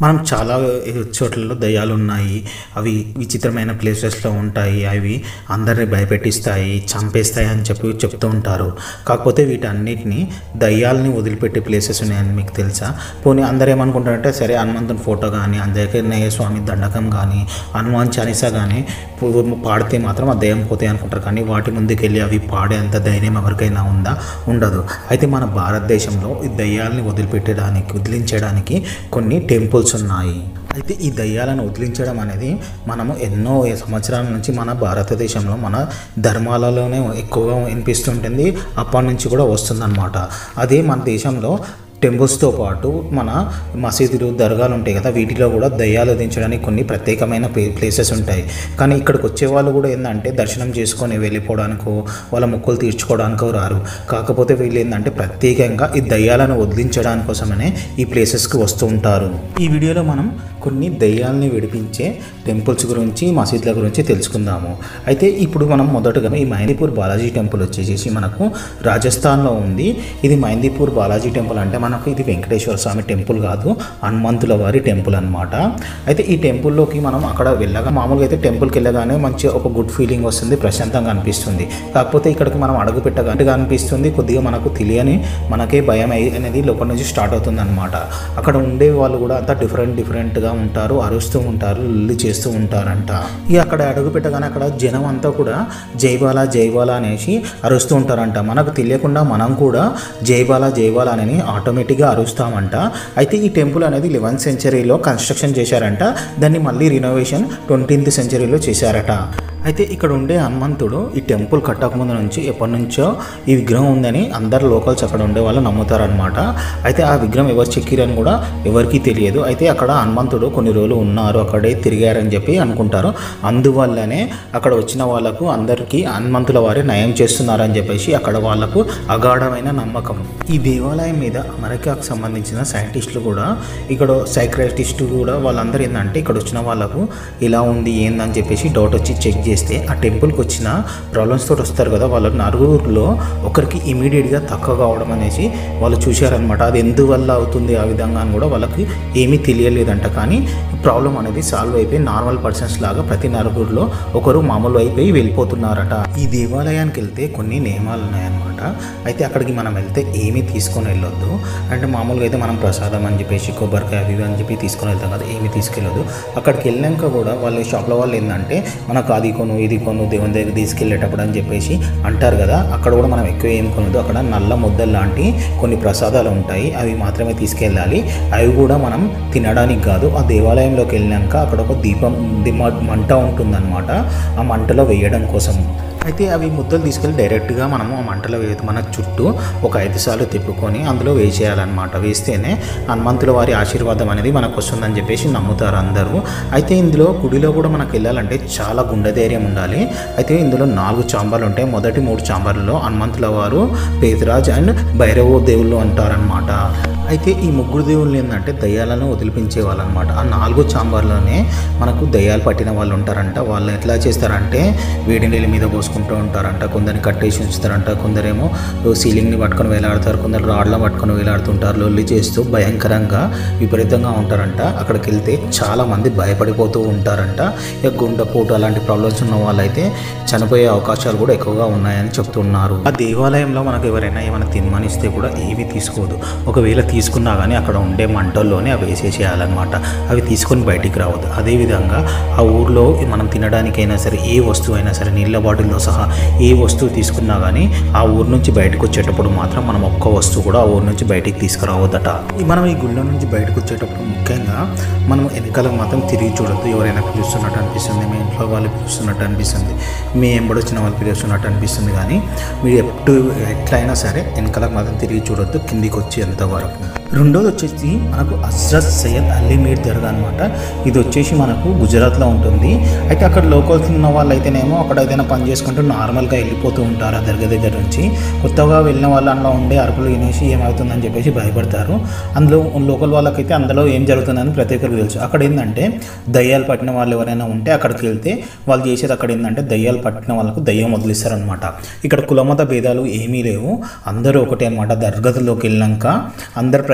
మనం చాలా చోట్లలో దయ్యాలు ఉన్నాయి అవి విచిత్రమైన ప్లేసెస్లో ఉంటాయి అవి అందరిని భయపెట్టిస్తాయి చంపేస్తాయి అని చెప్పి చెప్తూ ఉంటారు కాకపోతే వీటన్నిటిని దయ్యాలని వదిలిపెట్టే ప్లేసెస్ ఉన్నాయని మీకు తెలుసా పోనీ అందరూ ఏమనుకుంటారంటే సరే హనుమంతుని ఫోటో కానీ అంజనేయ స్వామి దండకం కానీ హనుమాన్ చాలీసా కానీ పు- పాడితే మాత్రం ఆ దయ్యం పోతాయి అనుకుంటారు కానీ వాటి ముందుకెళ్ళి అవి పాడేంత ధైర్యం ఎవరికైనా ఉందా ఉండదు అయితే మన భారతదేశంలో ఈ దయ్యాలని వదిలిపెట్టడానికి వదిలించడానికి కొన్ని టెంపుల్స్ ఉన్నాయి అయితే ఈ దయ్యాలను వదిలించడం అనేది మనము ఎన్నో సంవత్సరాల నుంచి మన భారతదేశంలో మన ధర్మాలలోనే ఎక్కువగా వినిపిస్తుంటుంది అప్పటి నుంచి కూడా వస్తుందన్నమాట అదే మన దేశంలో టెంపుల్స్తో పాటు మన మసీదులు దర్గాలు ఉంటాయి కదా వీటిలో కూడా దయ్యాలు దించడానికి కొన్ని ప్రత్యేకమైన ప్లే ప్లేసెస్ ఉంటాయి కానీ ఇక్కడికి వచ్చే వాళ్ళు కూడా ఏంటంటే దర్శనం చేసుకొని వెళ్ళిపోవడానికో వాళ్ళ మొక్కులు తీర్చుకోవడానికో రారు కాకపోతే వీళ్ళు ఏంటంటే ప్రత్యేకంగా ఈ దయ్యాలను వదిలించడానికి కోసమనే ఈ ప్లేసెస్కి వస్తూ ఉంటారు ఈ వీడియోలో మనం కొన్ని దయ్యాలని విడిపించే టెంపుల్స్ గురించి మసీదుల గురించి తెలుసుకుందాము అయితే ఇప్పుడు మనం మొదటగా ఈ మైందీపూర్ బాలాజీ టెంపుల్ వచ్చేసి మనకు రాజస్థాన్లో ఉంది ఇది మైందీపూర్ బాలాజీ టెంపుల్ అంటే మనకు ఇది వెంకటేశ్వర స్వామి టెంపుల్ కాదు హనుమంతుల వారి టెంపుల్ అన్నమాట అయితే ఈ టెంపుల్లోకి మనం అక్కడ వెళ్ళగా మామూలుగా అయితే టెంపుల్కి వెళ్ళగానే మంచి ఒక గుడ్ ఫీలింగ్ వస్తుంది ప్రశాంతంగా అనిపిస్తుంది కాకపోతే ఇక్కడికి మనం అడుగు పెట్టగట్టుగా అనిపిస్తుంది కొద్దిగా మనకు తెలియని మనకే భయం అయి- అనేది లోపల నుంచి స్టార్ట్ అవుతుంది అనమాట అక్కడ ఉండే వాళ్ళు కూడా అంతా డిఫరెంట్ డిఫరెంట్గా ఉంటారు అరుస్తూ ఉంటారు లిల్లి చేస్తూ ఉంటారంట ఇక అక్కడ అడుగు పెట్టగానే అక్కడ జనం అంతా కూడా జైబాలా జైబాలా అనేసి అరుస్తూ ఉంటారంట మనకు తెలియకుండా మనం కూడా జైబాలా జైబాలా అని ఆటోమేటిక్గా అరుస్తామంట అయితే ఈ టెంపుల్ అనేది లెవెన్త్ సెంచరీలో కన్స్ట్రక్షన్ చేశారంట దాన్ని మళ్ళీ రినోవేషన్ ట్వంటీన్త్ సెంచరీలో చేశారట అయితే ఇక్కడ ఉండే హనుమంతుడు ఈ టెంపుల్ కట్టకముందు నుంచి ఎప్పటి నుంచో ఈ విగ్రహం ఉందని అందరు లోకల్స్ అక్కడ ఉండే వాళ్ళు నమ్ముతారనమాట అయితే ఆ విగ్రహం ఎవరు చెక్కిరని కూడా ఎవరికీ తెలియదు అయితే అక్కడ హనుమంతుడు కొన్ని రోజులు ఉన్నారు అక్కడే తిరిగారని చెప్పి అనుకుంటారు అందువల్లనే అక్కడ వచ్చిన వాళ్ళకు అందరికీ హనుమంతుల వారి నయం చేస్తున్నారని చెప్పేసి అక్కడ వాళ్ళకు అగాఢమైన నమ్మకం ఈ దేవాలయం మీద అమెరికాకు సంబంధించిన సైంటిస్టులు కూడా ఇక్కడ సైక్రటిస్టు కూడా వాళ్ళందరూ ఏంటంటే ఇక్కడ వచ్చిన వాళ్ళకు ఇలా ఉంది ఏందని చెప్పేసి డౌట్ వచ్చి చెక్ చేస్తే ఆ టెంపుల్కి వచ్చిన ప్రాబ్లమ్స్ తోటి వస్తారు కదా వాళ్ళ నలుగురిలో ఒకరికి ఇమీడియట్గా తక్కువ కావడం అనేసి వాళ్ళు చూశారనమాట అది ఎందువల్ల అవుతుంది ఆ విధంగా అని కూడా వాళ్ళకి ఏమీ తెలియలేదంట కానీ ప్రాబ్లం అనేది సాల్వ్ అయిపోయి నార్మల్ పర్సన్స్ లాగా ప్రతి నలుగురిలో ఒకరు మామూలు అయిపోయి వెళ్ళిపోతున్నారట ఈ దేవాలయానికి వెళ్తే కొన్ని నియమాలు ఉన్నాయన్నమాట అయితే అక్కడికి మనం వెళ్తే ఏమీ తీసుకొని వెళ్ళొద్దు అంటే మామూలుగా అయితే మనం ప్రసాదం అని చెప్పేసి కొబ్బరికాయ అవి ఇవి అని చెప్పి తీసుకొని వెళ్తాం కదా ఏమీ తీసుకెళ్ళొద్దు అక్కడికి వెళ్ళాక కూడా వాళ్ళ షాప్లో వాళ్ళు ఏంటంటే మనకు అది కొను ఇది కొను దేవుని దగ్గర తీసుకెళ్ళేటప్పుడు అని చెప్పేసి అంటారు కదా అక్కడ కూడా మనం ఎక్కువ ఏం కొనదు అక్కడ నల్ల ముద్దలు లాంటి కొన్ని ప్రసాదాలు ఉంటాయి అవి మాత్రమే తీసుకెళ్ళాలి అవి కూడా మనం తినడానికి కాదు ఆ దేవాలయంలోకి వెళ్ళాక అక్కడ ఒక దీపం దిమ- మంట ఉంటుందన్నమాట ఆ మంటలో వేయడం కోసం అయితే అవి ముద్దలు తీసుకెళ్ళి డైరెక్ట్గా మనము ఆ మంటలో వేయదు మన చుట్టూ ఒక ఐదు సార్లు తిప్పుకొని అందులో వేసేయాలన్నమాట వేస్తేనే హనుమంతుల వారి ఆశీర్వాదం అనేది మనకు వస్తుందని చెప్పేసి నమ్ముతారు అందరూ అయితే ఇందులో గుడిలో కూడా మనకు వెళ్ళాలంటే చాలా గుండె ధైర్యం ఉండాలి అయితే ఇందులో నాలుగు చాంబర్లు ఉంటాయి మొదటి మూడు చాంబర్లలో హనుమంతుల వారు పేదరాజ్ అండ్ భైరవ దేవుళ్ళు అంటారనమాట అయితే ఈ ముగ్గురు దేవుళ్ళు ఏంటంటే దయ్యాలను వదిలిపించే వాళ్ళు అనమాట ఆ నాలుగు చాంబర్లోనే మనకు దయ్యాలు పట్టిన వాళ్ళు ఉంటారంట వాళ్ళు ఎట్లా చేస్తారంటే వేడి నీళ్ళ మీద పోసుకుంటూ ఉంటారంట కొందరిని కట్టేసి ఉంచుతారంట కొందరేమో సీలింగ్ని పట్టుకొని వేలాడతారు కొందరు రాడ్ల పట్టుకొని వేలాడుతుంటారు లొల్లి చేస్తూ భయంకరంగా విపరీతంగా ఉంటారంట అక్కడికి వెళ్తే చాలా మంది భయపడిపోతూ ఉంటారంట ఇక గుండెపోటు అలాంటి ప్రాబ్లమ్స్ ఉన్న వాళ్ళైతే చనిపోయే అవకాశాలు కూడా ఎక్కువగా ఉన్నాయని చెప్తున్నారు ఆ దేవాలయంలో మనకు ఎవరైనా ఏమైనా తినమనిస్తే కూడా ఏవి తీసుకోదు ఒకవేళ తీసుకున్నా కానీ అక్కడ ఉండే మంటల్లోనే అవి వేసేసేయాలన్నమాట అవి తీసుకొని బయటికి రావద్దు అదేవిధంగా ఆ ఊర్లో మనం తినడానికైనా సరే ఏ వస్తువు అయినా సరే నీళ్ళ బాటిల్తో సహా ఏ వస్తువు తీసుకున్నా కానీ ఆ ఊరు నుంచి బయటకు వచ్చేటప్పుడు మాత్రం మనం ఒక్క వస్తువు కూడా ఆ ఊరు నుంచి బయటికి తీసుకురావద్దట ఈ మనం ఈ గుళ్ళ నుంచి బయటకు వచ్చేటప్పుడు ముఖ్యంగా మనం వెనకాల మాత్రం తిరిగి చూడొద్దు ఎవరైనా పిలుస్తున్నట్టు అనిపిస్తుంది మీ ఇంట్లో వాళ్ళు పిలుస్తున్నట్టు అనిపిస్తుంది మీ ఎంబడొచ్చిన వాళ్ళు పిలుస్తున్నట్టు అనిపిస్తుంది కానీ మీరు ఎప్పుడు ఎట్లయినా సరే వెనకాలకు మాత్రం తిరిగి చూడొద్దు కిందికి వచ్చేంత వరకు రెండోది వచ్చేసి మనకు అస్రత్ సయ్యద్ అలీ మీర్ దర్గా అనమాట ఇది వచ్చేసి మనకు గుజరాత్లో ఉంటుంది అయితే అక్కడ లోకల్స్ ఉన్న వాళ్ళు అయితేనేమో అక్కడ ఏదైనా పని చేసుకుంటూ నార్మల్గా వెళ్ళిపోతూ ఉంటారు ఆ దర్గా దగ్గర నుంచి కొత్తగా వెళ్ళిన వాళ్ళు అందులో ఉండే అరుపులు వినేసి ఏమవుతుందని చెప్పేసి భయపడతారు అందులో లోకల్ వాళ్ళకైతే అందులో ఏం జరుగుతుందని ప్రతి ఒక్కరికి తెలుసు అక్కడ ఏంటంటే దయ్యాలు పట్టిన వాళ్ళు ఎవరైనా ఉంటే అక్కడికి వెళ్తే వాళ్ళు చేసేది అక్కడ ఏంటంటే దయ్యాలు పట్టిన వాళ్ళకు దయ్యం వదిలిస్తారనమాట ఇక్కడ కులమత భేదాలు ఏమీ లేవు అందరూ ఒకటే అనమాట దర్గతుల్లోకి వెళ్ళాక అందరు ప్రజలు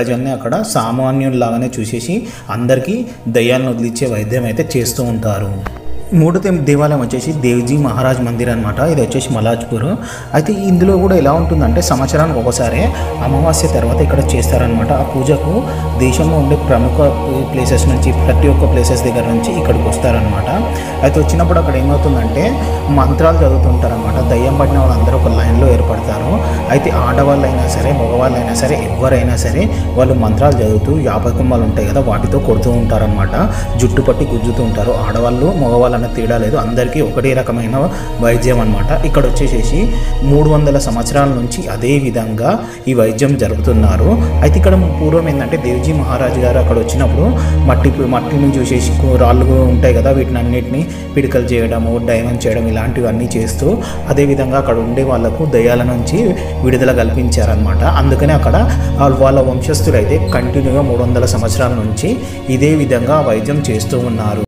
ప్రజల్ని అక్కడ సామాన్యుల్లాగానే చూసేసి అందరికీ దయ్యాలను వదిలించే వైద్యం అయితే చేస్తూ ఉంటారు మూడో దే- దేవాలయం వచ్చేసి దేవ్జీ మహారాజ్ మందిర్ అనమాట ఇది వచ్చేసి మలాజ్పూర్ అయితే ఇందులో కూడా ఎలా ఉంటుందంటే సంవత్సరానికి ఒకసారి అమావాస్య తర్వాత ఇక్కడ చేస్తారనమాట ఆ పూజకు దేశంలో ఉండే ప్రముఖ ప్లేసెస్ నుంచి ప్రతి ఒక్క ప్లేసెస్ దగ్గర నుంచి ఇక్కడికి వస్తారనమాట అయితే వచ్చినప్పుడు అక్కడ ఏమవుతుందంటే మంత్రాలు చదువుతుంటారనమాట దయ్యం పడిన వాళ్ళందరూ ఒక లైన్లో ఏర్పడతారు అయితే ఆడవాళ్ళు అయినా సరే మగవాళ్ళు అయినా సరే ఎవరైనా సరే వాళ్ళు మంత్రాలు చదువుతూ యాపకొమ్మలు ఉంటాయి కదా వాటితో కొడుతూ ఉంటారనమాట జుట్టు పట్టి గుజ్జుతూ ఉంటారు ఆడవాళ్ళు మగవాళ్ళు అన్న తేడా లేదు అందరికీ ఒకటే రకమైన వైద్యం అనమాట ఇక్కడ వచ్చేసేసి మూడు వందల సంవత్సరాల నుంచి అదే విధంగా ఈ వైద్యం జరుపుతున్నారు అయితే ఇక్కడ పూర్వం ఏంటంటే దేవ్జీ మహారాజు గారు అక్కడ వచ్చినప్పుడు మట్టి మట్టిని చూసేసి రాళ్ళు ఉంటాయి కదా వీటిని అన్నిటిని పిడికలు చేయడము డైమండ్ చేయడం ఇలాంటివన్నీ చేస్తూ అదేవిధంగా అక్కడ ఉండే వాళ్ళకు దయ్యాల నుంచి విడుదల కల్పించారనమాట అందుకనే అక్కడ ఆ వాళ్ళ వంశస్థులు అయితే కంటిన్యూగా మూడు వందల సంవత్సరాల నుంచి ఇదే విధంగా వైద్యం చేస్తూ ఉన్నారు